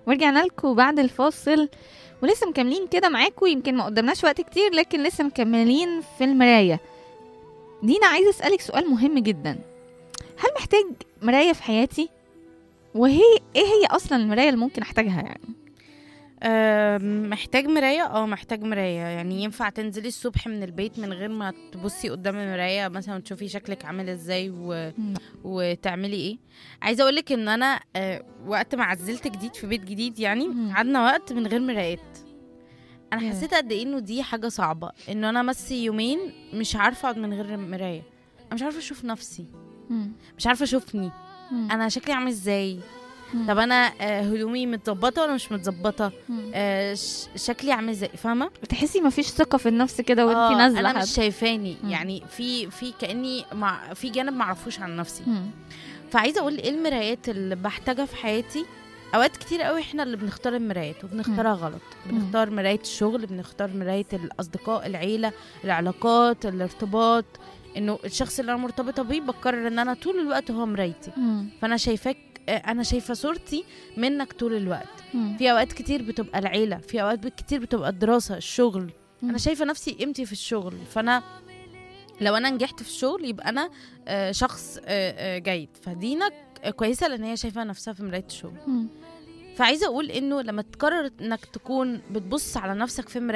ورجعنا لكم بعد الفاصل ولسه مكملين كده معاكم يمكن ما قدامناش وقت كتير لكن لسه مكملين في المراية دينا عايزة أسألك سؤال مهم جدا هل محتاج مراية في حياتي؟ وهي ايه هي اصلا المراية اللي ممكن احتاجها يعني؟ آم، محتاج مراية اه محتاج مراية يعني ينفع تنزلي الصبح من البيت من غير ما تبصي قدام المراية مثلا تشوفي شكلك عامل ازاي و... وتعملي ايه عايزة اقولك ان انا آه، وقت ما عزلت جديد في بيت جديد يعني مم. قعدنا وقت من غير مرايات انا ياه. حسيت قد ايه انه دي حاجة صعبة انه انا بس يومين مش عارفة اقعد من غير مراية انا مش عارفة اشوف نفسي مم. مش عارفة اشوفني مم. انا شكلي عامل ازاي مم. طب انا آه، هدومي متظبطة ولا مش متظبطة مم. آه، ش- شكلي عامل ازاي فاهمه بتحسي مفيش ثقة في النفس كده وانت آه، نازلة انا حتى. مش شايفاني مم. يعني في في كاني مع في جانب معرفوش عن نفسي مم. فعايزه اقول ايه المرايات اللي بحتاجها في حياتي اوقات كتير قوي احنا اللي بنختار المرايات وبنختارها غلط بنختار مرايه الشغل بنختار مرايه الاصدقاء العيله العلاقات الارتباط انه الشخص اللي انا مرتبطه بيه بقرر ان انا طول الوقت هو مرايتي مم. فانا شايفاك آه، انا شايفه صورتي منك طول الوقت مم. في اوقات كتير بتبقى العيله في اوقات كتير بتبقى الدراسه الشغل مم. انا شايفه نفسي قيمتي في الشغل فانا لو انا نجحت في الشغل يبقى انا آه، شخص آه، آه، جيد فدينا ك- كويسه لان هي شايفه نفسها في مرايه الشغل مم. فعايزه اقول انه لما تقرر انك تكون بتبص على نفسك في مرايه